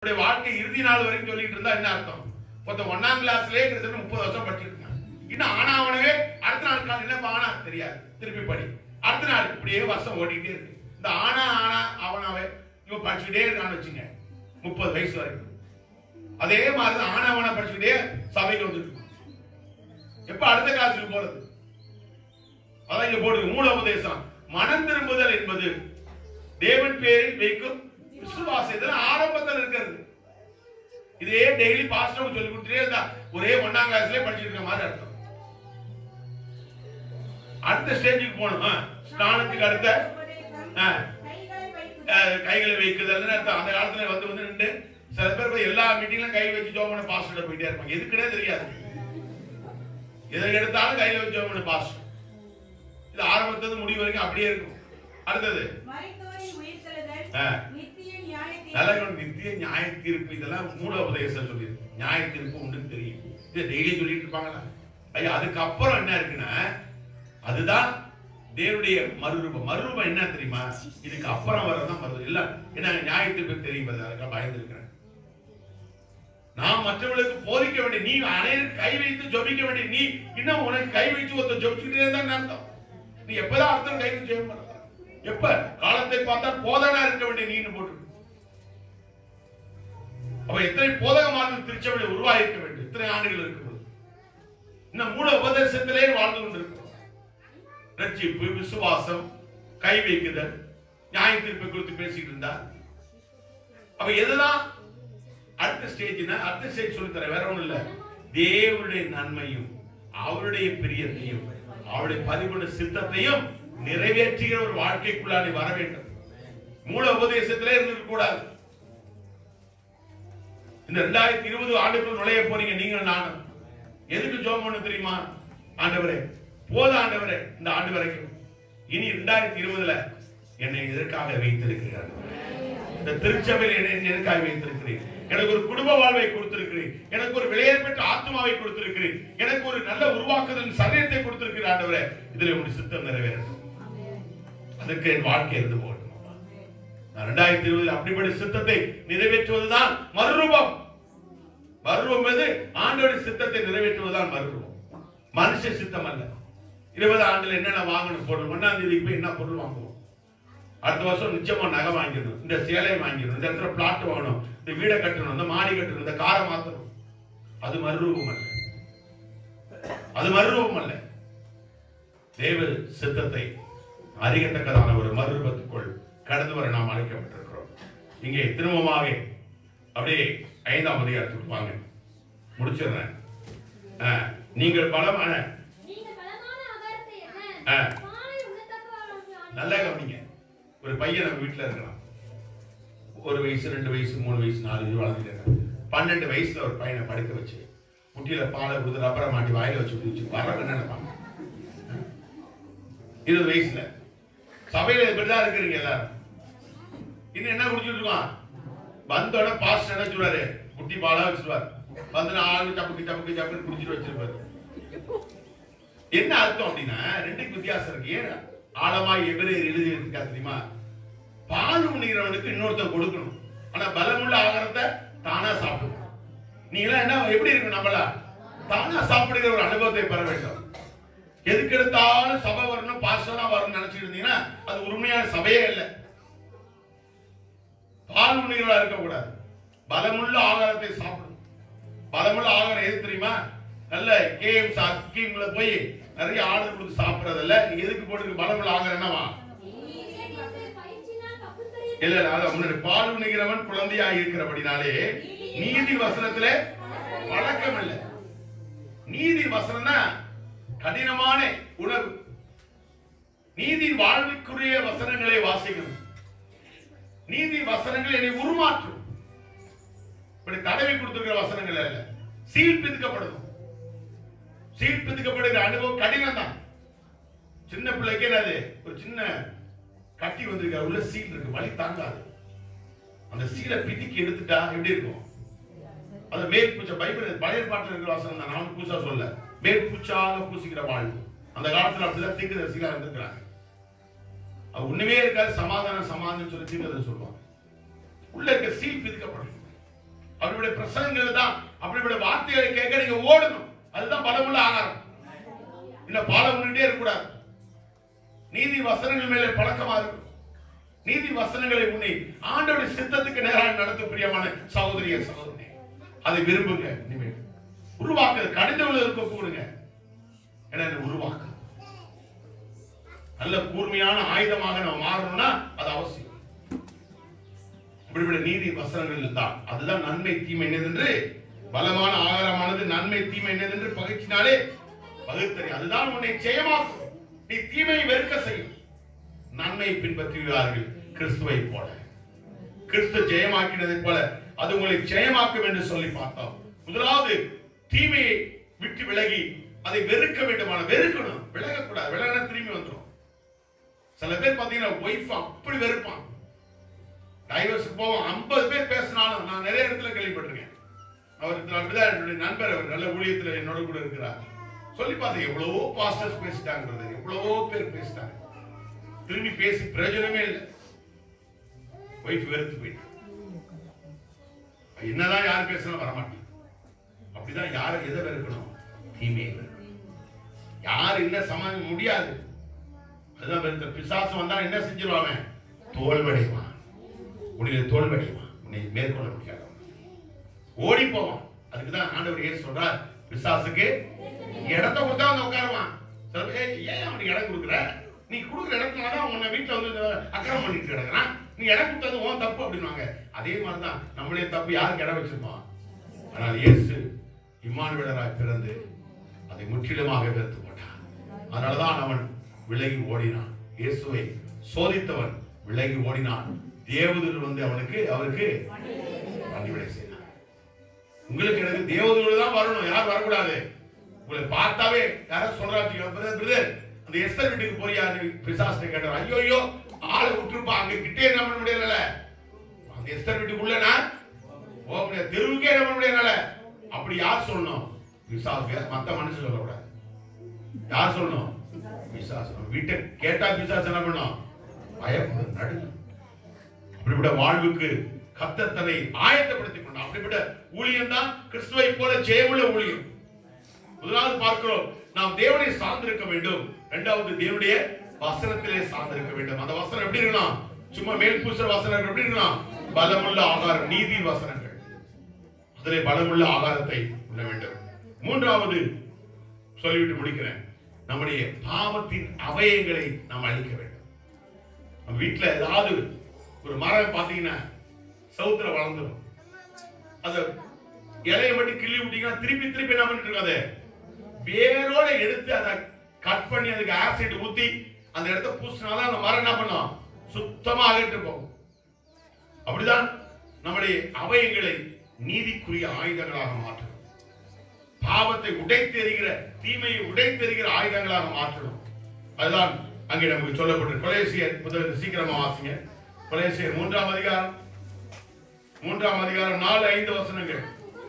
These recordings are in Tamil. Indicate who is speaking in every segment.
Speaker 1: அவருடைய வாழ்க்கை இறுதி நாள் வரைக்கும் சொல்லிட்டு இருந்தா என்ன அர்த்தம் மொத்தம் ஒன்னாம் கிளாஸ்லயே கிட்டத்தட்ட முப்பது வருஷம் படிச்சிருக்காங்க இன்னும் ஆனாவனவே அடுத்த நாள் கால என்ன ஆனா தெரியாது திருப்பி படி அடுத்த நாள் இப்படியே வருஷம் ஓடிக்கிட்டே இருக்கு இந்த ஆனா ஆனா அவனாவே இவன் படிச்சுக்கிட்டே இருக்கான்னு வச்சுங்க முப்பது வயசு வரைக்கும் அதே மாதிரி தான் ஆனாவனா படிச்சுக்கிட்டே சபைக்கு வந்துருக்கு எப்ப அடுத்த கிளாஸுக்கு போறது அதான் இங்க போடுது மூல உபதேசம் மனம் திரும்புதல் என்பது தேவன் பேரில் வைக்கும் விசுவாசம் இதெல்லாம் ஆரம்பத்தில் இருக்கிறது இதே டெய்லி பாஸ்டர் சொல்லி கொடுத்துட்டே இருந்தா ஒரே ஒன்னாம் கிளாஸ்லயே படிச்சுட்டு இருக்க மாதிரி அர்த்தம் அடுத்த ஸ்டேஜுக்கு போகணும் ஆ, ஸ்நானத்துக்கு அடுத்த ஆ, ஆ, கைகளை வைக்குதல்னு அர்த்தம் அந்த காலத்துல வந்து வந்து நின்று சில பேர் போய் எல்லா மீட்டிங்லும் கை வச்சு ஜோம் பண்ண பாஸ்டர் போயிட்டே இருப்பாங்க எதுக்குன்னே தெரியாது எதை எடுத்தாலும் கையில வச்சு ஜோம் பண்ண பாஸ்டர் இது ஆரம்பத்தது முடிவு வரைக்கும் அப்படியே இருக்கும் அடுத்தது
Speaker 2: மரித்தோரின் உயிர்த்தெழுதல்,
Speaker 1: ஆ.
Speaker 2: நித்திய நியாயத்தீர்ப்பு,
Speaker 1: நல்ல நித்திய நியாய தீர்ப்பு இதெல்லாம் மூல உபதேசம் சொல்லியிருக்கு நியாய தீர்ப்பு உண்டுன்னு தெரியும் இது டெய்லி சொல்லிட்டு இருப்பாங்களா ஐயா அதுக்கப்புறம் என்ன இருக்குன்னா அதுதான் தேவனுடைய மறுரூபம் மறுரூபம் என்ன தெரியுமா இதுக்கு அப்புறம் வரதான் மறு இல்ல என்ன நியாய தீர்ப்பு தெரியும் பாரு, அதுக்காக பயந்து இருக்கிறேன் நான் மற்றவர்களுக்கு போதிக்க வேண்டிய நீ அனைவரும் கை வைத்து ஜொபிக்க வேண்டிய நீ இன்னும் உனக்கு கை வைத்து ஒருத்தர் ஜொபிச்சுக்கிட்டே தான் அர்த்தம் நீ எப்பதான் அர்த்தம் கை வச்சு ஜெபம் பண்ணலாம் எப்ப காலத்தை பார்த்தா போதனா இருக்க வேண்டிய நீன்னு போட்டு அப்ப எத்தனை போதகமான திருச்சபை உருவாகிக்க வேண்டும் இத்தனை ஆண்டுகள் இருக்கிறது இன்னும் மூல உபதேசத்திலே வாழ்ந்து கொண்டிருக்கிறோம் ரட்சிப்பு விசுவாசம் கை வைக்குதல் நியாய தீர்ப்பை குறித்து பேசிட்டு இருந்தா அப்ப எதுதான் அடுத்த ஸ்டேஜ்னா அடுத்த ஸ்டேஜ் சொல்லி தர வேற ஒண்ணும் இல்ல தேவனுடைய நன்மையும் அவருடைய பிரியத்தையும் அவருடைய பதிவுள்ள சித்தத்தையும் நிறைவேற்றுகிற ஒரு வாழ்க்கைக்குள்ளாடி வர வேண்டும் மூல உபதேசத்திலே இருந்திருக்க கூடாது இந்த ரெண்டாயிரத்தி இருபது ஆண்டுக்குள் நுழைய போறீங்க நீங்க நானும் எதுக்கு ஜோம் பண்ண தெரியுமா ஆண்டவரே போத ஆண்டவரே இந்த ஆண்டு வரைக்கும் இனி ரெண்டாயிரத்தி இருபதுல என்னை எதற்காக வைத்திருக்கிறார் இந்த திருச்சபையில் என்னை எதற்காக வைத்திருக்கிறீர் எனக்கு ஒரு குடும்ப வாழ்வை கொடுத்திருக்கிறீர் எனக்கு ஒரு விலையேற பெற்ற ஆத்மாவை கொடுத்திருக்கிறீர் எனக்கு ஒரு நல்ல உருவாக்குதல் சரீரத்தை கொடுத்திருக்கிறீர் ஆண்டவரே இதுல உங்களுடைய சித்தம் நிறைவேறட்டும் அதற்கு என் வாழ்க்கை இருந்து போகட்டும் நான் ரெண்டாயிரத்தி இருபதில் அப்படிப்பட்ட சித்தத்தை நிறைவேற்றுவதுதான் மறுரூபம் மறுரூபம் எது ஆண்டோட சித்தத்தை நிறைவேற்றுவதுதான் மறுரூபம் மனுஷ சித்தம் அல்ல இருபது ஆண்டுல என்னென்ன வாங்கணும் பொருள் ஒன்னாம் தேதிக்கு போய் என்ன பொருள் வாங்குவோம் அடுத்த வருஷம் நிச்சயமா நகை வாங்கிடணும் இந்த சேலை வாங்கிடணும் இந்த இடத்துல பிளாட் வாங்கணும் இந்த வீடை கட்டணும் இந்த மாடி கட்டணும் இந்த காரை மாத்தணும் அது மறுரூபம் அல்ல அது மறுரூபம் அல்ல தேவ சித்தத்தை அறியத்தக்கதான ஒரு மறுரூபத்துக்குள் கடந்து வர நாம் அழைக்கப்பட்டிருக்கிறோம் இங்கே திரும்பமாக அப்படியே ஐந்தாம் அதிகாரத்துக்கு வாங்க முடிச்சிடுறேன் ஆ, நீங்கள் பலமான
Speaker 3: நீங்க பலமான ஆகாரத்தை
Speaker 1: ஆ.
Speaker 3: என்ன பானை உண்ணத்தக்கவர்களாக
Speaker 1: நல்லா கவனிங்க ஒரு பையன் நம்ம வீட்டில் இருக்கலாம் ஒரு வயசு ரெண்டு வயசு மூணு வயசு நாலு வயசு வளர்ந்துட்டு இருக்கான் பன்னெண்டு வயசுல ஒரு பையனை படுக்க வச்சு முட்டியில பாலை கொடுத்து ரப்பரை மாட்டி வாயில வச்சு குடிச்சு வர்றவங்க என்ன நினைப்பாங்க ஆ? இருபது வயசுல சபையில இப்படிதான் இருக்கிறீங்க எல்லாரும் இன்னும் என்ன குடிச்சிட்டு இருக்கான் வந்தோட பாஸ்ட் என்ன சொல்றாரு முட்டி பாலா வச்சிருவார் வந்து ஆளு சப்புக்கு சப்புக்கு சப்புக்கு குடிச்சிட்டு வச்சிருப்பாரு என்ன அர்த்தம் அப்படின்னா ரெண்டுக்கு வித்தியாசம் இருக்கு ஏன் ஆழமாய் எபிரேயர் எழுதி இருக்கா தெரியுமா பால் உண்ணுகிறவனுக்கு இன்னொருத்தன் கொடுக்கணும் ஆனா பலமுள்ள ஆகாரத்தை தானா சாப்பிடணும் நீங்க எல்லாம் என்ன எப்படி இருக்கு நம்மளா தானா சாப்பிடுகிற ஒரு அனுபவத்தை பெற வேண்டும் எதுக்கு எடுத்தாலும் சபை வரணும் பாஸ்டரா வரணும்னு நினைச்சிட்டு இருந்தீங்கன்னா அது உண்மையான சபையே இல்லை பால் உண்ணுகிறவா இருக்கக்கூடாது பலமுள்ள ஆகாரத்தை சாப்பிடணும் பலமுள்ள ஆகாரம் எது தெரியுமா நல்ல கேஎம் ஸ்கீம்ல போய் நிறைய ஆர்டர் கொடுத்து சாப்பிடுறதில்ல நீ எதுக்கு போட்டு பலமுள்ள ஆகாரம் என்னவா
Speaker 3: பயிற்சினால் பகுத்தறிவு
Speaker 1: இல்ல இல்ல அது முன்னாடி பால் உண்ணுகிறவன் குழந்தையா இருக்கிறபடினாலே நீதி வசனத்துல வழக்கம் இல்லை நீதி வசனம்னா கடினமான உணர்வு நீதி வாழ்வுக்குரிய வசனங்களை வாசிக்கணும் நீதி வசனங்கள் என்னை உருமாற்றும் இப்படி தடவி கொடுத்திருக்கிற வசனங்கள் அல்ல சீல் பிதுக்கப்படணும் சீல் பிதுக்கப்படுகிற அனுபவம் கடினம் தான் சின்ன பிள்ளைக்கு என்னது ஒரு சின்ன கட்டி வந்திருக்க உள்ள சீல் இருக்கு வலி தாங்காது அந்த சீலை பிதிக்கி எடுத்துட்டா எப்படி இருக்கும் அது மேற்பூச்சை பைபிள் பழைய பாட்டில் இருக்கிற வாசனம் தான் நான் பூசா சொல்ல மேற்பூச்சாக பூசிக்கிற வாழ்வு அந்த காலத்துல அப்படிதான் தீர்க்கதரிசிகளா இருந்திருக்கிறாங்க அது ஒண்ணுமே இருக்காது சமாதானம் சமாதானம் சொல்லி தீர்க்கதரிசி சொல்லுவாங்க உள்ள இருக்க சீல் பிதிக்கப்படும் அவருடைய பிரசங்கங்கள் தான் அப்படிப்பட்ட வார்த்தைகளை கேட்க நீங்க ஓடணும் அதுதான் பலமுள்ள ஆகாரம் இல்ல பாடம் பண்ணிட்டே இருக்கக்கூடாது நீதி வசனங்கள் மேலே பழக்கமா இருக்கும் நீதி வசனங்களை உன்னை ஆண்டவருடைய சித்தத்துக்கு நேராக நடத்த பிரியமான சகோதரிய சகோதரி அதை விரும்புங்க இனிமேல் உருவாக்குறது கடிதங்கள் இருக்க கொடுங்க ஏன்னா இதை உருவாக்கு நல்ல கூர்மையான ஆயுதமாக நம்ம மாறணும்னா அது அவசியம் இப்படிப்பட்ட நீதி வசனங்கள் தான் அதுதான் நன்மை தீமை என்னதென்று பலமான ஆகாரமானது நன்மை தீமை என்னதென்று பகிர்ச்சினாலே பகுத்தறி அதுதான் உன்னை ஜெயமாக்கும் நீ தீமையை வெறுக்க செய்யும் நன்மையை பின்பற்றுகிறார்கள் கிறிஸ்துவை போல கிறிஸ்து ஜெயமாக்கினதை போல அது உங்களை ஜெயமாக்கும் என்று சொல்லி பார்த்தோம் முதலாவது தீமையை விட்டு விலகி அதை வெறுக்க வேண்டுமான வெறுக்கணும் விலகக்கூடாது விலகினா திரும்பி வந்துடும் சில பேர் பாத்தீங்கன்னா ஒய்ஃப் அப்படி வெறுப்பான் டைவர்ஸ் போவோம் ஐம்பது பேர் பேசினாலும் நான் நிறைய இடத்துல கேள்விப்பட்டிருக்கேன் அவர் அப்படிதான் என்னுடைய நண்பர் அவர் நல்ல ஊழியத்துல என்னோட கூட இருக்கிறார் சொல்லி பார்த்தேன் எவ்வளவோ பாஸ்டர்ஸ் பேசிட்டாங்கிறது எவ்வளவோ பேர் பேசிட்டாங்க திரும்பி பேசி பிரயோஜனமே இல்லை ஒய்ஃப் வெறுத்து போயிட்டு என்னதான் யார் பேசினாலும் வரமாட்டேன் அப்படிதான் யாரை எதை வெறுக்கணும் தீமையை வெறுக்கணும் யார் என்ன சமாளிக்க முடியாது அதுதான் வெறுத்த பிசாசு வந்தா என்ன செஞ்சிருவாங்க தோல்வடைவான் உன்னை தோல்வடைவான் உன்னை மேற்கொள்ள முடியாது ஓடி போவான் அதுக்கு தான் ஆண்டவர் ஏன் சொல்றார் பிசாசுக்கு இடத்த கொடுத்தா வந்து உட்காருவான் சில பேர் "ஏய், ஏன் அவனுக்கு இடம் கொடுக்குற நீ கொடுக்குற இடத்துல தான் உன்னை வீட்டுல வந்து இந்த அக்கிரமம் பண்ணிட்டு கிடக்குறான் நீ இடம் கொடுத்தது உன் தப்பு அப்படின்னுவாங்க அதே மாதிரி தான் நம்மளே தப்பு யாருக்கு இடம் வச்சிருப்பான் ஆனால் இயேசு இம்மானுவேலராய் பிறந்து அதை முற்றிலுமாக வெறுத்து போட்டான் அதனாலதான் அவன் விலகி ஓடினான் இயேசுவை சோதித்தவன் விலகி ஓடினான் தேவதூர் வந்து அவனுக்கு அவருக்கு பணிவிடை செய்தான் உங்களுக்கு எனக்கு தேவதூர் தான் வரணும் யார் வரக்கூடாது உங்களை பார்த்தாவே யாரும் சொல்றாங்க பிரதர் பிரதர் அந்த எஸ்தர் வீட்டுக்கு போறியா பிசாசனை கேட்டார் ஐயோ ஐயோ ஆளை விட்டுருப்பா அங்க கிட்டே என்ன பண்ண முடியல அந்த எஸ்தர் வீட்டுக்குள்ள நான் போக முடியாது தெருவுக்கே என்ன பண்ண முடியல அப்படி யார் சொல்லணும் பிசாசு மத்த மனுஷன் சொல்லக்கூடாது யார் சொல்லணும் பிசாசு வீட்டை கேட்டா பிசாசு என்ன பண்ணும் பயப்படும் நடுங்கும் அப்படிப்பட்ட வாழ்வுக்கு கர்த்தர் தன்னை ஆயத்தப்படுத்திக் கொண்டார் அப்படிப்பட்ட ஊழியம் தான் கிறிஸ்துவை போல ஜெயமுள்ள ஊழியம் முதலாவது பார்க்கிறோம் நாம் தேவனை சார்ந்திருக்க வேண்டும் இரண்டாவது தேவனுடைய வசனத்திலே சார்ந்திருக்க வேண்டும் அந்த வசனம் எப்படி இருக்கணும் சும்மா மேல் பூசுற வசனம் எப்படி இருக்கணும் பலமுள்ள ஆகாரம் நீதி வசனங்கள் அதிலே பலமுள்ள ஆகாரத்தை உண்ண வேண்டும் மூன்றாவது சொல்லிவிட்டு முடிக்கிறேன் நம்முடைய பாவத்தின் அவயங்களை நாம் அழிக்க வேண்டும் நம்ம வீட்டுல ஏதாவது ஒரு மரம் பாத்தீங்கன்னா சவுத்துல வளர்ந்துடும் அத இலையை மட்டும் கிள்ளி விட்டீங்கன்னா திருப்பி திருப்பி என்ன பண்ணிட்டு இருக்காது வேரோட எடுத்து அதை கட் பண்ணி அதுக்கு ஆசிட் ஊத்தி அந்த இடத்த பூசினாதான் அந்த மரம் என்ன பண்ணும் சுத்தமா அகற்று போகும் அப்படிதான் நம்முடைய அவயங்களை நீதிக்குரிய ஆயுதங்களாக மாற்றணும் பாவத்தை உடைத்தெறிகிற தீமையை உடைத்தெறிகிற ஆயுதங்களாக மாற்றணும் அதுதான் அங்கே நமக்கு சொல்லப்பட்டு கொலேசியர் புத்தகத்தை சீக்கிரமா வாசிங்க கொலேசியர் மூன்றாம் அதிகாரம் மூன்றாம் அதிகாரம் நாலு ஐந்து வசனங்கள்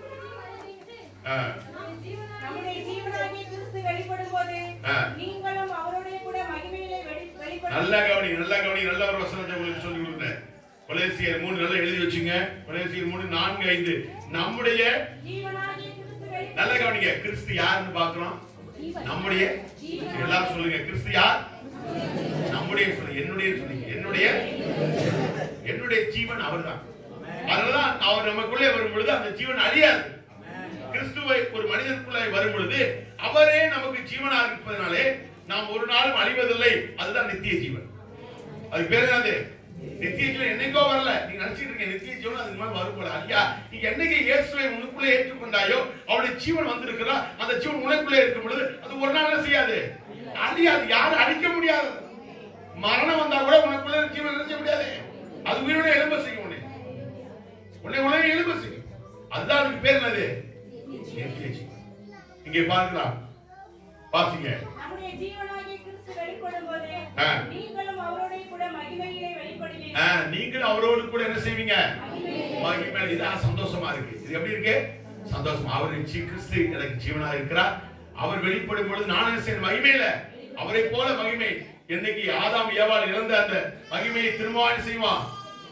Speaker 1: ஆ,
Speaker 2: நம்முடைய ஜீவனாகிய கிறிஸ்து வெளிப்படும்போது
Speaker 1: ஆ.
Speaker 2: நீங்களும் அவருடைய கூட மகிமையிலே வெளி- வெளிப்படும்
Speaker 1: நல்லா கவனி நல்லா கவனி நல்ல ஒரு வசனத்தை உங்களுக்கு சொல்லி கொடுத்தேன் கொலேசியர் மூணு நல்லா எழுதி வச்சுங்க கொலேசியர் மூணு நான்கு ஐந்து நம்முடைய
Speaker 2: ஜீவனாகிய கிறிஸ்து வெளிப்படும்
Speaker 1: நல்ல கவனிங்க கிறிஸ்து யாருன்னு பார்க்கிறோம் நம்முடைய எல்லாரும் சொல்லுங்க கிறிஸ்து யார் நம்முடைய சொல்லுங்க என்னுடைய சொல்லுங்க என்னுடைய என்னுடைய ஜீவன் அவர்தான் அதனாலதான் அவர் நமக்குள்ளே வரும் பொழுது அந்த ஜீவன் அழியாது கிறிஸ்துவை ஒரு மனிதனுக்குள்ளே வரும் பொழுது அவரே நமக்கு ஜீவனா இருப்பதனாலே நாம் ஒரு நாளும் அழிவதில்லை அதுதான் நித்திய ஜீவன் அது பேர் என்னது நித்திய ஜீவன் என்னைக்கோ வரல நீங்க நினைச்சிட்டு இருக்கீங்க நித்திய ஜீவன் அதுக்கு மேல வரும் போல ஐயா நீ என்னைக்கு இயேசுவை உனக்குள்ளே ஏற்றுக்கொண்டாயோ அவருடைய ஜீவன் வந்திருக்கிறா அந்த ஜீவன் உனக்குள்ளே இருக்கும் பொழுது அது ஒரு நாள் என்ன செய்யாது அழியாது யாரும் அழிக்க முடியாது மரணம் வந்தா கூட உனக்குள்ள ஜீவன் நினைச்ச முடியாது அது உயிரோட எலும்ப செய்யும் உன்னை உன்னை உடனே எலும்ப செய்யும் அதுதான் அதுக்கு பேர் என்னது நித்திய ஜீவன் இங்கே பார்க்கலாம் பாத்தீங்க
Speaker 2: நம்முடைய ஜீவனாகிய கிறிஸ்து வெளிப்படும்போது
Speaker 1: ஆ.
Speaker 2: நீங்களும் அவருடைய கூட மகிமையிலே வெளிப்படுவீர்கள்
Speaker 1: ஆ, நீங்களும் அவரோடு கூட என்ன செய்வீங்க மகிமை இதான் சந்தோஷமா இருக்கு இது எப்படி இருக்கு சந்தோஷமா அவர் ஜீ- கிறிஸ்து எனக்கு ஜீவனா இருக்கிறார் அவர் வெளிப்படும் பொழுது நான் என்ன செய்யணும் மகிமையில அவரை போல மகிமை என்னைக்கு ஆதாம் ஏவாள் இறந்த அந்த மகிமையை திரும்ப என்ன செய்வான்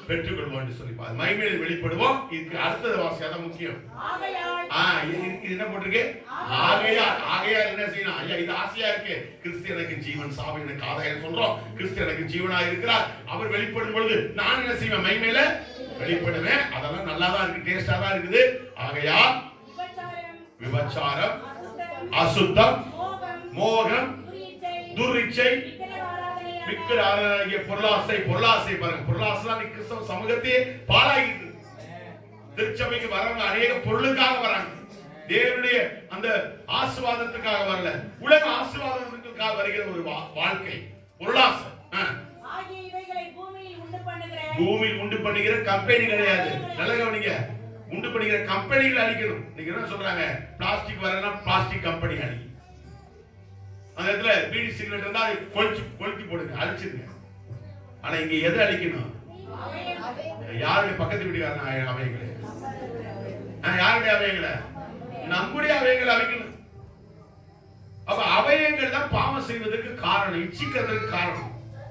Speaker 1: பெற்றுக்கொள்வோம் என்று சொல்லி பாரு. மகிமையில வெளிப்படுவோம் இதுக்கு அடுத்தது வாசி அதான் முக்கியம்
Speaker 2: ஆகையால்
Speaker 1: ஆ, இது இது என்ன போட்டிருக்கு ஆகையா ஆகையா என்ன செய்யணும் ஐயா இது ஆசையா இருக்கு கிறிஸ்து எனக்கு ஜீவன் சாவு எனக்கு ஆதாயம் சொல்றோம் கிறிஸ்து எனக்கு ஜீவனா இருக்கிறார் அவர் வெளிப்படும் பொழுது நான் என்ன செய்வேன் மைமையில வெளிப்படுவேன் அதெல்லாம் நல்லா தான் இருக்கு டேஸ்டா தான் இருக்குது ஆகையா
Speaker 2: விபச்சாரம்
Speaker 1: விபச்சாரம்
Speaker 2: அசுத்தம்
Speaker 1: அசுத்தம்
Speaker 2: மோகம்
Speaker 1: மோகம்
Speaker 2: துரியச்சை
Speaker 1: துரிச்சை
Speaker 2: விக்கிரக ஆராதனை
Speaker 1: விக்கிர ஆராதனைய பொருளாசை பொருளாசை பாருங்க பொருளாசைலாம் நீ கிறிஸ்தவ சமூகத்தையே பாழாகிட்டு திருச்சபைக்கு வரவங்க அநேக பொருளுக்காக வராங்க தேவனுடைய அந்த ஆசீர்வாதத்துக்காக வரல உலக ஆசீர்வாதத்துக்காக வருகிற ஒரு வா- வாழ்க்கை பொருளாசை ஆ.
Speaker 2: ஆகிய இவைகளை பூமியில் உண்டு பண்ணுகிற
Speaker 1: பூமியில் உண்டு பண்ணுகிற கம்பெனி கிடையாது நல்ல கவனிங்க உண்டு பண்ணுகிற கம்பெனிகள் அழிக்கணும் நீங்க என்ன சொல்றாங்க பிளாஸ்டிக் வரனா பிளாஸ்டிக் கம்பெனி அழி அந்த இடத்துல பீடி சிகரெட் இருந்தா அதை கொளுச்சு கொளுத்தி போடுங்க அழிச்சிருங்க ஆனா இங்க எதை அழிக்கணும் யாருடைய பக்கத்து வீட்டுக்காரன் அவை- அவைகளே ஆ, யாருடைய அவைகளை நம்முடைய அவைகளை அழிக்கணும் அப்ப அவயங்கள் தான் பாவம் செய்வதற்கு காரணம் இச்சிக்கிறதுக்கு காரணம்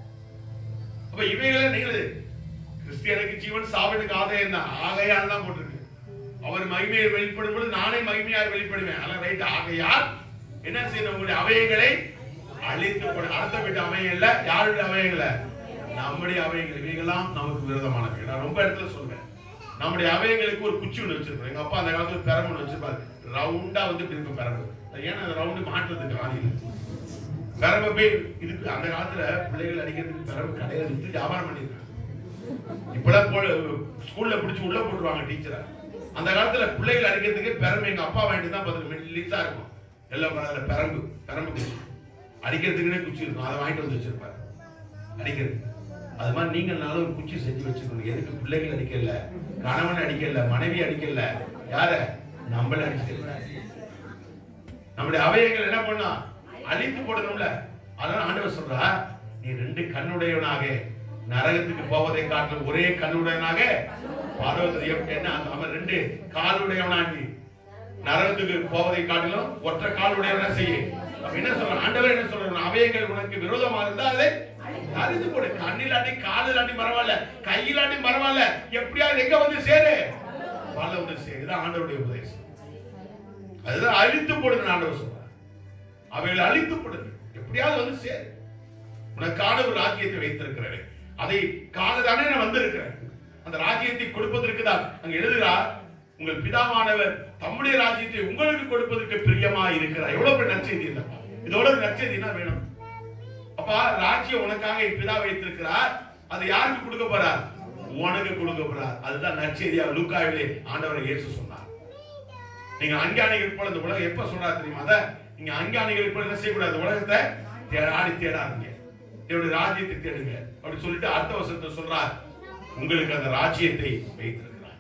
Speaker 1: அப்ப இவைகளை நீங்கள் கிறிஸ்தியனுக்கு ஜீவன் சாவனுக்கு ஆதாயம் தான் ஆகையால் தான் போட்டிருக்கு அவர் மகிமையை வெளிப்படும் பொழுது நானே மகிமையாக வெளிப்படுவேன் அதான் ரைட் ஆகையால் என்ன செய்யணும் உங்களுடைய அவயங்களை அழித்து போட அடுத்த வீட்டு அவயங்கள்ல யாருடைய அவயங்கள நம்முடைய அவயங்கள் இவைகளாம் நமக்கு விரோதமானவை நான் ரொம்ப இடத்துல சொல்றேன் நம்முடைய அவயங்களுக்கு ஒரு குச்சி ஒன்று வச்சிருக்கோம் எங்க அப்பா அந்த காலத்துல பெரம்பு ஒன்று வச்சிருப்பாரு ரவுண்டா வந்து இப்படி இருக்கும் பெரம்பு அது ஏன்னா அந்த ரவுண்டு மாட்டுறதுக்கு ஆணியில் பெரம்பு போய் இதுக்கு அந்த காலத்துல பிள்ளைகள் அடிக்கிறதுக்கு பெரம்பு கடையில வித்து வியாபாரம் பண்ணிருக்காங்க இப்பெல்லாம் போல ஸ்கூல்ல பிடிச்சி உள்ள போட்டுருவாங்க டீச்சரை அந்த காலத்துல பிள்ளைகள் அடிக்கிறதுக்கு பெரம்பு எங்க அப்பா வாங்கிட்டு தான் பார்த்து மெல்லிசா இருக்கும் எல்லாம் அதில் பெரம்பு பெரம்பு குச்சி அடிக்கிறதுக்குன்னே குச்சி இருக்கும் அதை வாங்கிட்டு வந்து வச்சிருப்பாரு அடிக்கிறது அது மாதிரி நீங்கள்னாலும் ஒரு குச்சி செஞ்சு வச்சுக்கணும் எதுக்கு பிள்ளைகள் அடிக்கல கணவன் அடிக்கல மனைவி அடிக்கல யார நம்மள அடிக்கல நம்முடைய அவயங்கள் என்ன பண்ணா அழித்து போடணும்ல அதான் ஆண்டவர் சொல்றா நீ ரெண்டு கண்ணுடையவனாக நரகத்துக்கு போவதை காட்டிலும் ஒரே கண்ணுடையவனாக பார்வதி என்ன அவன் ரெண்டு காலுடையவனா நீ நரகத்துக்கு போவதை காட்டிலும் ஒற்றை காலுடையவனா செய்ய அப்ப என்ன சொல்றான் ஆண்டவர் என்ன சொல்றான் அவயங்கள் உனக்கு விரோதமா இருந்தா அதை அழித்து போடு கண்ணில் அடி காலில் அடி பரவாயில்ல கையில் அடி பரவாயில்ல எப்படியாவது எங்க வந்து சேரு பல வந்து சேரு இதான் ஆண்டவருடைய உபதேசம் அதுதான் அழித்து போடுங்க ஆண்டவர் சொல்றார் அவைகளை அழித்து போடுங்க எப்படியாவது வந்து சேரு உனக்கான ஒரு ராஜ்யத்தை வைத்திருக்கிறேன் அதை காலதானே நான் வந்திருக்கிறேன் அந்த ராஜ்யத்தை கொடுப்பதற்கு தான் அங்க எழுதுகிறார் உங்கள் பிதாவானவர் தம்முடைய ராஜ்யத்தை உங்களுக்கு கொடுப்பதற்கு பிரியமா இருக்கிறார் எவ்வளவு பெரிய நற்செய்தி இல்லை இதோட ஒரு நற்செய்தி என்ன வேணும் அப்பா ராஜ்யம் உனக்காக என் பிதா வைத்திருக்கிறார் அதை யாருக்கு கொடுக்க போறார் உனக்கு கொடுக்க போறார் அதுதான் நற்செய்தியா லூக்காவிலே ஆண்டவரை இயேசு சொன்னார் நீங்க அஞ்ஞானிகள் போல இந்த உலகம் எப்ப சொல்றாரு தெரியுமா அத நீங்க அஞ்ஞானிகள் போல என்ன செய்யக்கூடாது உலகத்தை தேடாடி தேடாதீங்க என்னுடைய ராஜ்யத்தை தேடுங்க அப்படி சொல்லிட்டு அடுத்த வருஷத்தை சொல்றார் உங்களுக்கு அந்த ராஜ்யத்தை வைத்திருக்கிறார்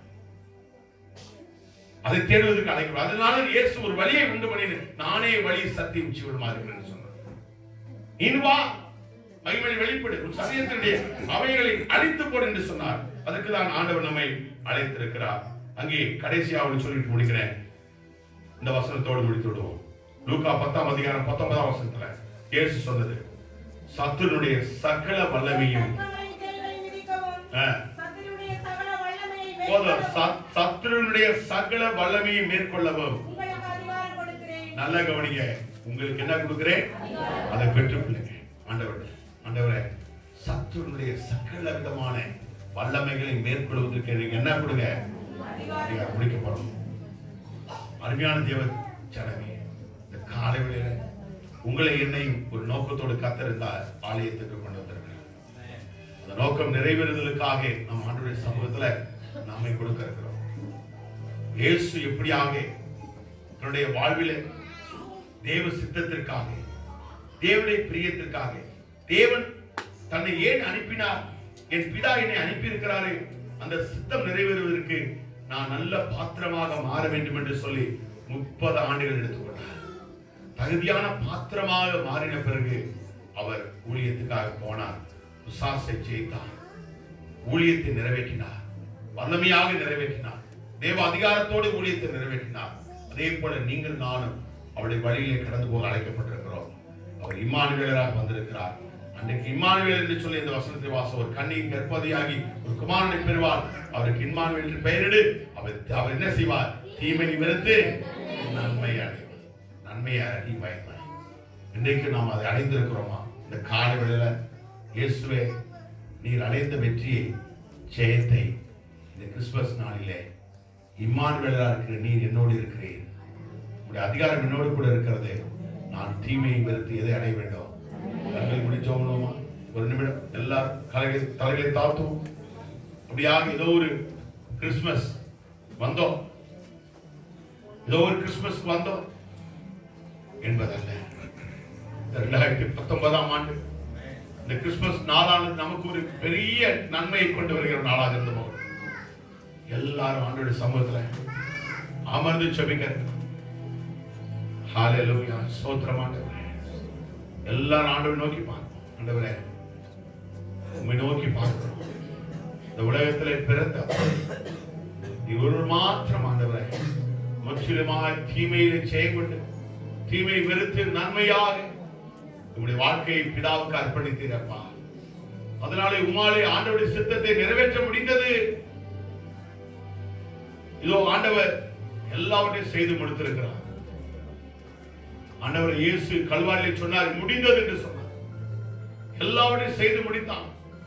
Speaker 1: அதை தேடுவதற்கு அழைக்கிறார் அதனால இயேசு ஒரு வழியை உண்டு பண்ணினு நானே வழி சத்தியம் ஜீவனமா இருக்கிறேன்னு சொன்னார் இன்வா மகிமை வெளிப்படு உன் சரீரத்தினுடைய அவைகளை அழித்து போடு என்று சொன்னார் அதற்கு தான் ஆண்டவர் நம்மை அழைத்திருக்கிறார் அங்கே கடைசியாக சொல்லிட்டு முடிக்கிறேன் இந்த வசனத்தோடு முடித்து விடுவோம் லூக்கா பத்தாம் அதிகாரம் பத்தொன்பதாம் வசனத்துல இயேசு சொன்னது சத்துருடைய சகல வல்லமையும்
Speaker 2: சத்துருவின் செயல்களை மிதிக்கவும்,
Speaker 1: ஆ,
Speaker 2: சத்துருவினுடைய சகல வல்லமையை
Speaker 1: போதும்
Speaker 2: மேற்கொள்ளவும்
Speaker 1: சத்- சத்துருவினுடைய சகல வல்லமையை மேற்கொள்ளவும்
Speaker 2: உங்களுக்கு அதிகாரம் கொடுக்கிறேன்
Speaker 1: நல்ல கவனிங்க உங்களுக்கு என்ன கொடுக்கிறேன் அதை பெற்றுக்கொள்ளுங்க ஆண்டவர் ஆண்டவரே சத்துருடைய சகல விதமான வல்லமைகளை மேற்கொள்வதற்கு எனக்கு என்ன கொடுங்க அதிகாரம் முடிக்கப்படும் அருமையான தேவ ஜனமே இந்த காலை வேளையில உங்களை என்னையும் ஒரு நோக்கத்தோடு கத்திருந்தால் ஆலயத்துக்கு கொண்டு வந்திருக்கிறார் அந்த நோக்கம் நிறைவேறுதலுக்காக நம் ஆண்டுடைய சமூகத்துல நம்மை கொடுக்க இருக்கிறோம் இயேசு எப்படியாக தன்னுடைய வாழ்விலே தேவ சித்தத்திற்காக தேவனுடைய பிரியத்திற்காக தேவன் தன்னை ஏன் அனுப்பினார் என் பிதா என்னை அனுப்பியிருக்கிறாரே அந்த சித்தம் நிறைவேறுவதற்கு நான் நல்ல பாத்திரமாக மாற வேண்டும் என்று சொல்லி முப்பது ஆண்டுகள் எடுத்துக்கொண்டார் தகுதியான பாத்திரமாக மாறின பிறகு அவர் ஊழியத்துக்காக போனார் விசாசை ஜெயித்தார் ஊழியத்தை நிறைவேற்றினார் வல்லமையாக நிறைவேற்றினார் தேவ அதிகாரத்தோடு ஊழியத்தை நிறைவேற்றினார் அதே போல நீங்கள் நானும் அவருடைய வழியிலே கடந்து போக அழைக்கப்பட்டிருக்கிறோம் அவர் இம்மானுவேலராக வந்திருக்கிறார் அன்றைக்கு இம்மானுவேல் என்று சொல்லி இந்த வசனத்தை வாசம் ஒரு கண்ணி கர்ப்பதியாகி ஒரு குமாரனை பெறுவார் அவருக்கு இம்மானுவேல் என்று பெயரிடு அவர் அவர் என்ன செய்வார் தீமையை வெறுத்து நன்மை அடைவார் நன்மையை அடி பயப்பார் இன்றைக்கு நாம் அதை அடைந்திருக்கிறோமா இந்த காலை வேளையில இயேசுவே நீர் அடைந்த வெற்றியை ஜெயத்தை இந்த கிறிஸ்துமஸ் நாளிலே இம்மானுவேலா இருக்கிற நீர் என்னோடு இருக்கிறேன் உடைய அதிகாரம் என்னோடு கூட இருக்கிறது நான் தீமையை வெறுத்து எதை அடைய வேண்டும் கண்களை முடிச்சோம்னோமா ஒரு நிமிடம் எல்லாரும் தலைகளை தலைகளை தாழ்த்துவோம் அப்படியாக ஏதோ ஒரு கிறிஸ்துமஸ் வந்தோம் ஏதோ ஒரு கிறிஸ்துமஸ் வந்தோம் என்பதல்ல இந்த ரெண்டாயிரத்தி பத்தொன்பதாம் ஆண்டு இந்த கிறிஸ்துமஸ் நாளானது நமக்கு ஒரு பெரிய நன்மையை கொண்டு வருகிற நாளாக இருந்து போகும் எல்லாரும் ஆண்டோட சமூகத்துல அமர்ந்து செபிக்க ஹalleluya ஸ்தோத்திரம் ஆண்டவரே எல்லாரும் ஆண்டவரை நோக்கி பார்ப்போம் ஆண்டவரே உம்மை நோக்கி பார்க்கிறோம் இந்த உலகத்திலே பிறந்த நீ ஒரு மாத்திரம் ஆண்டவரே முற்றிலுமாய் தீமையிலே செயல்பட்டு தீமை வெறுத்து நன்மையாக உங்களுடைய வாழ்க்கையை பிதாவுக்கு அர்ப்பணித்தீரப்பா அதனாலே உமாலே ஆண்டவருடைய சித்தத்தை நிறைவேற்ற முடிந்தது இதோ ஆண்டவர் எல்லாவற்றையும் செய்து முடித்திருக்கிறார் ஆண்டவர் இயேசு கல்வாரிலே சொன்னார் முடிந்தது என்று சொன்னார் எல்லாவற்றையும் செய்து முடித்தான்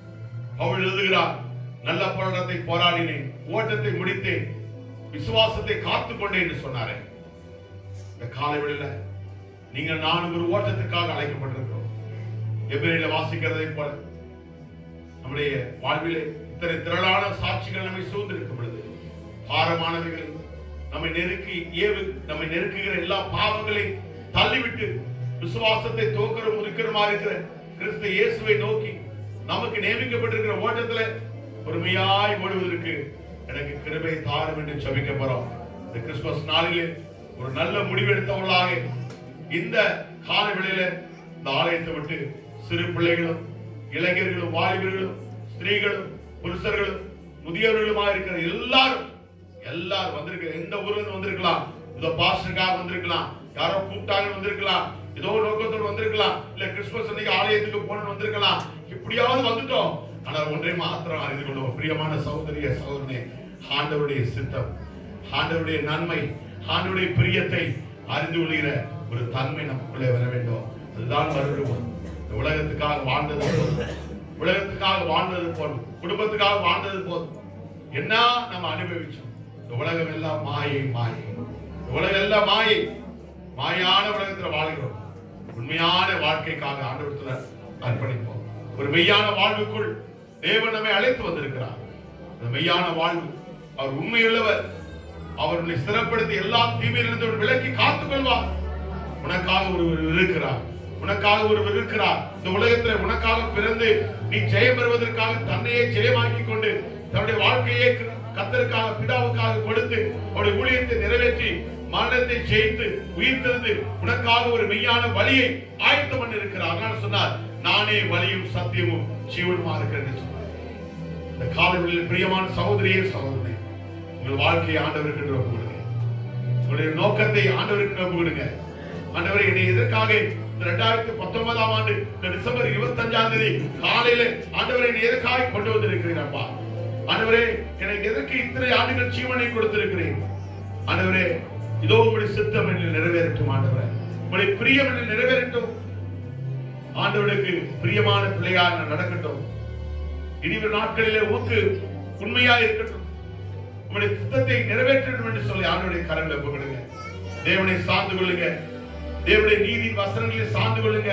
Speaker 1: அவள் எழுதுகிறார் நல்ல போராட்டத்தை போராடினேன் ஓட்டத்தை முடித்தேன் விசுவாசத்தை காத்துக் கொண்டேன் என்று சொன்னாரே இந்த காலை வேளையில நீங்கள் நானும் ஒரு ஓட்டத்துக்காக அழைக்கப்பட்டிருக்கிறோம் எபிரேல வாசிக்கிறதை போல நம்முடைய வாழ்விலே இத்தனை திரளான சாட்சிகள் நம்மை சூழ்ந்திருக்கும் பொழுது பாரமானவைகள் நம்மை நெருக்கி ஏவு நம்மை நெருக்குகிற எல்லா பாவங்களையும் தள்ளிவிட்டு விசுவாசத்தை தோக்கிற முதிக்கிறமா இருக்கிற கிறிஸ்து இயேசுவை நோக்கி நமக்கு நியமிக்கப்பட்டிருக்கிற ஓட்டத்துல பொறுமையாய் ஓடுவதற்கு எனக்கு கிருபை தாரும் என்று ஜெபிக்க போறோம் இந்த கிறிஸ்துமஸ் நாளிலே ஒரு நல்ல முடிவெடுத்தவர்களாக இந்த கால வேளையில இந்த ஆலயத்தை விட்டு சிறு பிள்ளைகளும் இளைஞர்களும் வாலிபர்களும் ஸ்திரீகளும் புருஷர்களும் முதியவர்களுமா இருக்கிற எல்லாரும் எல்லாரும் வந்திருக்கிற எந்த ஊர்ல இருந்து வந்திருக்கலாம் இதோ பாஸ்டருக்காக வந்திருக்கலாம் யாரோ கூப்பிட்டாங்க வந்திருக்கலாம் ஏதோ ஒரு நோக்கத்தோடு வந்திருக்கலாம் இல்ல கிறிஸ்துமஸ் அன்னைக்கு ஆலயத்துக்கு போன வந்திருக்கலாம் எப்படியாவது வந்துட்டோம் ஆனால் ஒன்றை மாத்திரம் அறிந்து கொள்வோம் பிரியமான சகோதரிய சகோதரனே ஆண்டவருடைய சித்தம் ஆண்டவருடைய நன்மை ஆண்டவருடைய பிரியத்தை அறிந்து கொள்கிற ஒரு தன்மை நமக்குள்ளே வர வேண்டும் அதுதான் வருகிறோம் இந்த உலகத்துக்காக வாழ்ந்தது போதும் உலகத்துக்காக வாழ்ந்தது போதும் குடும்பத்துக்காக வாழ்ந்தது போதும் என்ன நம்ம அனுபவிச்சோம் இந்த உலகம் எல்லாம் மாயை மாயை இந்த உலகம் எல்லாம் மாயை மாயான உலகத்துல வாழ்கிறோம் உண்மையான வாழ்க்கைக்காக ஆண்டவரத்துல அர்ப்பணிப்போம் ஒரு மெய்யான வாழ்வுக்குள் தேவன் நம்மை அழைத்து வந்திருக்கிறார் அந்த மெய்யான வாழ்வு அவர் உண்மையுள்ளவர் அவர் உன்னை ஸ்திரப்படுத்தி எல்லா தீமையிலிருந்து உன்னை விலக்கி காத்துக் கொள்வார் உனக்காக ஒருவர் இருக்கிறார் உனக்காக ஒருவர் இருக்கிறார் இந்த உலகத்துல உனக்காக பிறந்து நீ ஜெயம் பெறுவதற்காக தன்னையே ஜெயமாக்கி கொண்டு தன்னுடைய வாழ்க்கையே கத்தருக்காக பிதாவுக்காக கொடுத்து அவருடைய ஊழியத்தை நிறைவேற்றி மரணத்தை ஜெயித்து உயிர்த்தெழுந்து உனக்காக ஒரு மெய்யான வழியை ஆயத்தம் பண்ணி இருக்கிறார் அதனால சொன்னார் நானே வழியும் சத்தியமும் ஜீவனுமா இருக்கிறேன் என்று சொன்னார் இந்த காலவெளியில் பிரியமான சகோதரியே சகோதரனே உங்கள் வாழ்க்கையை ஆண்டவருக்கு ஒப்பு கொடுங்க உங்களுடைய நோக்கத்தை ஆண்டவருக்கு ஒப்பு கொடுங்க ஆண்டவரே என்னை எதற்காக இந்த ரெண்டாயிரத்தி பத்தொன்பதாம் ஆண்டு இந்த டிசம்பர் இருபத்தி அஞ்சாம் தேதி காலையில ஆண்டவரை என்னை எதற்காக கொண்டு வந்திருக்கிறீரப்பா ஆண்டவரே எனக்கு எதற்கு இத்தனை ஆண்டுகள் ஜீவனை கொடுத்திருக்கிறேன் ஆண்டவரே இதோ உங்களுடைய சித்தம் என்று நிறைவேறட்டும் ஆண்டவரே உங்களுடைய பிரியம் என்று நிறைவேறட்டும் ஆண்டவருக்கு பிரியமான பிள்ளையாக நான் நடக்கட்டும் இனிவரும் நாட்களிலே உமக்கு உண்மையா இருக்கட்டும் உங்களுடைய சித்தத்தை நிறைவேற்றணும் என்று சொல்லி ஆண்டவருடைய கரங்களை ஒப்புக்கொடுங்க தேவனை சார்ந்து கொள்ளுங்க தேவனுடைய நீதி வசனங்களை சார்ந்து கொள்ளுங்க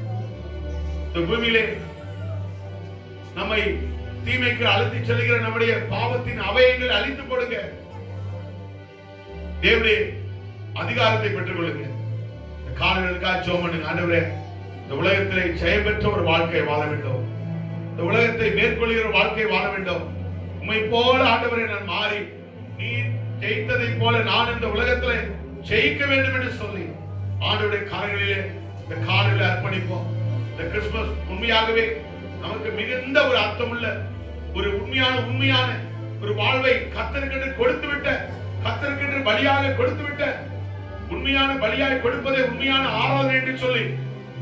Speaker 1: இந்த பூமியிலே நம்மை தீமைக்கு அழுத்தி செல்கிற நம்முடைய பாவத்தின் அவயங்களை அழித்து போடுங்க தேவனுடைய அதிகாரத்தை பெற்றுக் கொள்ளுங்க இந்த காலங்களுக்காக ஜோம் பண்ணுங்க ஆண்டவரே இந்த உலகத்திலே ஜெயம் பெற்ற ஒரு வாழ்க்கை வாழ வேண்டும் இந்த உலகத்தை மேற்கொள்கிற வாழ்க்கை வாழ வேண்டும் உண்மை போல ஆண்டவரை நான் மாறி நீ ஜெயித்ததை போல நான் இந்த உலகத்திலே ஜெயிக்க வேண்டும் என்று சொல்லி ஆண்டவருடைய காலங்களிலே இந்த காலையில் அர்ப்பணிப்போம் இந்த கிறிஸ்துமஸ் உண்மையாகவே நமக்கு மிகுந்த ஒரு அர்த்தமுள்ள ஒரு உண்மையான உண்மையான ஒரு வாழ்வை கத்தருக்கென்று கொடுத்து விட்ட கத்தருக்கென்று பலியாக கொடுத்து விட்ட உண்மையான பலியாய் கொடுப்பதே உண்மையான ஆராதனை என்று சொல்லி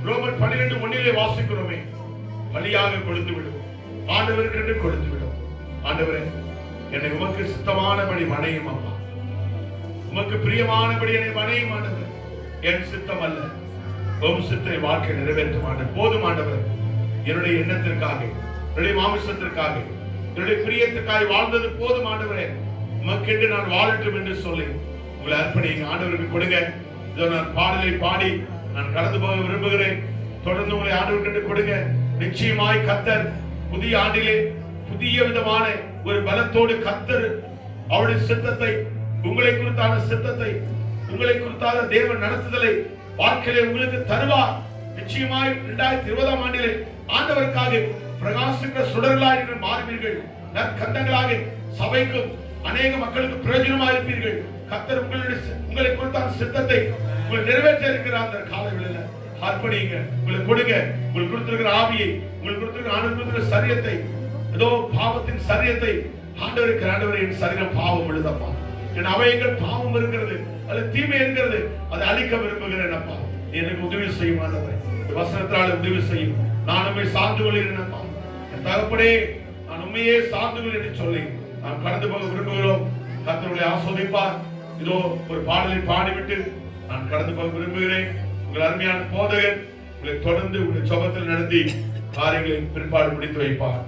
Speaker 1: ரோமர் பன்னிரெண்டு ஒன்னிலே வாசிக்கிறோமே பலியாக கொடுத்து விடும் ஆண்டவருக்கு கொடுத்து விடும் ஆண்டவரே என்னை உமக்கு சித்தமானபடி மனையும் அப்பா உமக்கு பிரியமானபடி என்னை மனையும் ஆண்டவர் என் சித்தம் அல்ல உம் சித்தை வாழ்க்கை நிறைவேற்றும் ஆண்டவர் போதும் ஆண்டவர் என்னுடைய எண்ணத்திற்காக என்னுடைய மாமிசத்திற்காக என்னுடைய பிரியத்திற்காக வாழ்ந்தது போதும் ஆண்டவரே உமக்கென்று நான் வாழட்டும் என்று சொல்லி உங்களை அர்ப்பணிங்க ஆண்டவருக்கு கொடுங்க இதோ நான் பாடலை பாடி நான் கடந்து போக விரும்புகிறேன் தொடர்ந்து உங்களை ஆண்டவருக்கு கொடுங்க நிச்சயமாய் கத்தர் புதிய ஆண்டிலே புதிய விதமான ஒரு பலத்தோடு கத்தர் அவருடைய சித்தத்தை உங்களை குறித்தான சித்தத்தை உங்களை குறித்தான தேவன் நடத்துதலை வாழ்க்கையிலே உங்களுக்கு தருவார் நிச்சயமாய் இரண்டாயிரத்தி இருபதாம் ஆண்டிலே ஆண்டவருக்காக பிரகாசிக்கிற சுடர்களாக நீங்கள் மாறுவீர்கள் நற்கந்தங்களாக சபைக்கும் அநேக மக்களுக்கு பிரயோஜனமாக இருப்பீர்கள் கத்தர் உங்களுடைய சி- உங்களை குறித்தான சித்தத்தை உங்களை நிறைவேற்ற இருக்கிற அந்த காலங்களில் அர்ப்பணிங்க உங்களுக்கு கொடுங்க உங்களுக்கு கொடுத்திருக்கிற ஆவியை உங்களுக்கு கொடுத்திருக்கிற ஆண்டு கொடுத்திருக்கிற சரியத்தை ஏதோ பாவத்தின் சரியத்தை ஆண்டவருக்கு ஆண்டவரை என் சரீரம் பாவம் விழுதப்பா என் அவயங்கள் பாவம் இருக்கிறது அது தீமை இருக்கிறது அதை அழிக்க விரும்புகிறேன் அப்பா நீ எனக்கு உதவி செய்யும் ஆண்டவரே இந்த வசனத்தால் உதவி செய்யும் நான் உண்மை சார்ந்து கொள்கிறேன் அப்பா என் தகப்பனே நான் உண்மையே சார்ந்து கொள்கிறேன் என்று சொல்லி நாம் கடந்து போக விரும்புகிறோம் கர்த்தருடைய ஆஸ்வதிப்பார் இதோ ஒரு பாடலை பாடிவிட்டு நான் கடந்து போக விரும்புகிறேன் உங்கள் அருமையான போதகர் உங்களை தொடர்ந்து உங்களுடைய சொபத்தில் நடத்தி காரியங்களை பிற்பாடு முடித்து வைப்பார்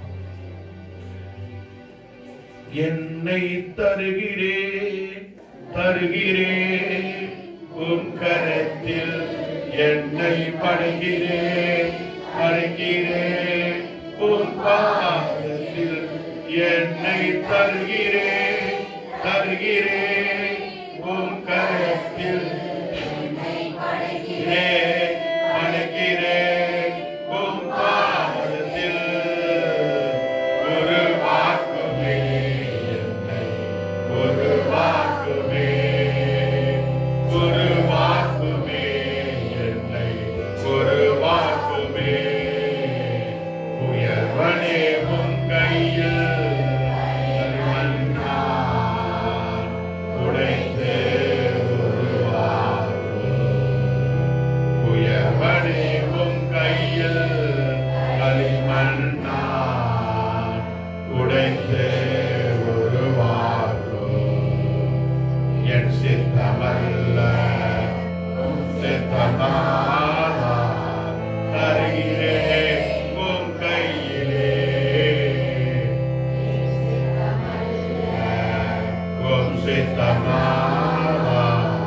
Speaker 1: என்னை தருகிறேன் தருகிறேன் உன் கரத்தில் என்னை படைகிறேன் படைக்கிறேன் உன் பாதத்தில் என்னை தருகிறேன் தருகிறேன் உன் கரத்தில் படைக்கிறேன் படைக்கிறேன் உன் பாதத்தில் ஒரு வாக்குமே என்னை ஒரு வாக்குமே ஒரு வாக்குமே என்னை ஒரு வாக்குமே உயர்வனே உன் கையில் மன்னார் உடைத்து உயர்வனே உன் கையில் களிமண்ணார் உடைத்து உருவாக்கும் என் சித்தமல்ல உன் சித்தமானா தருகிறேன் உன் கையிலே உன் சித்தமானா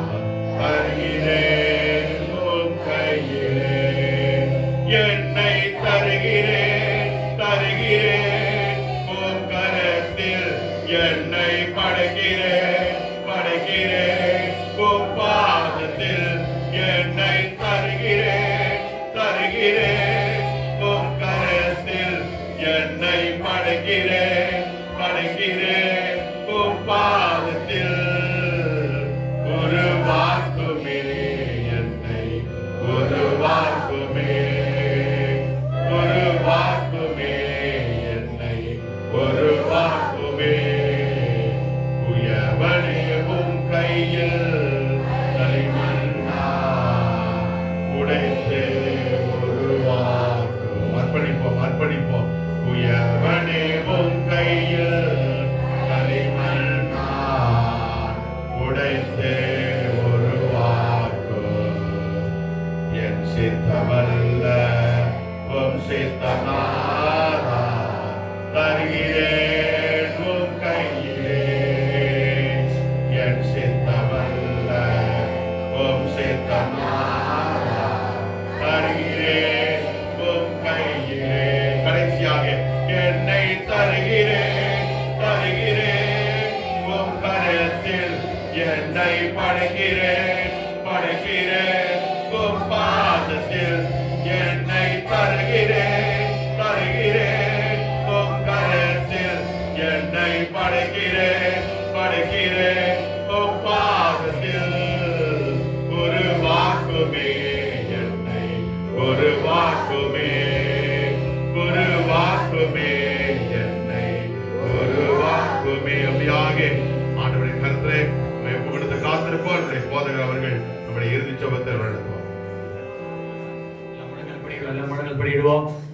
Speaker 1: தருகிறேன் உன் கையிலே என்னை தருகிறேன் தருகிறேன் உன் கரத்தில் என்னை படைக்கிறேன் படைக்கிறேன் உன் பாதத்தில் என்னை தருகிறேன் தருகிறேன் உன் கரத்தில் என்னை படைக்கிறேன் படைக்கிறேன் உன் பாதத்தில் ஒரு வாக்குமே என்னை ஒரு வாக்குமே ஒரு வாக்குமே என்னை ஒரு வாக்குமே உயவனே உன் கையில் களிமண்ணா உடைத்து ஒரு வாக்கும் அர்ப்பணிப்போம் அர்ப்பணிப்போம் உயவனே உன் கையில் களிமண்ணா உடைத்து ஒரு வாக்கும் என் சித்தமல்ல உம் சித்தமாரா தருகிறேன் உம் கையிலே என் சித்தமல்ல உம் சித்தமாரா தருகிறேன் உம் கையிலே கடைசியாக என்னை தருகிறேன் தருகிறேன் உம் கரத்தில் என்னை படைக்கிறேன் படைக்கிறேன் உம் பாதத்தில் என்னை தருகிறேன் தருகிறேன் உம் கரத்தில் என்னை படைக்கிறேன் படைக்கிறேன் உம் பாதத்தில் ஒரு வாக்குமே என்னை ஒரு வாக்குமே ஒரு வாக்குமே என்னை ஒரு வாக்குமே அப்படியாக ஆண்டவரை கருத்தரை காத்திருப்போம் நம்முடைய போதகர் அவர்கள் நம்முடைய இறுதி ஜபத்தை நடத்துவார்
Speaker 4: நல்ல மடங்கள் படிடுவோம்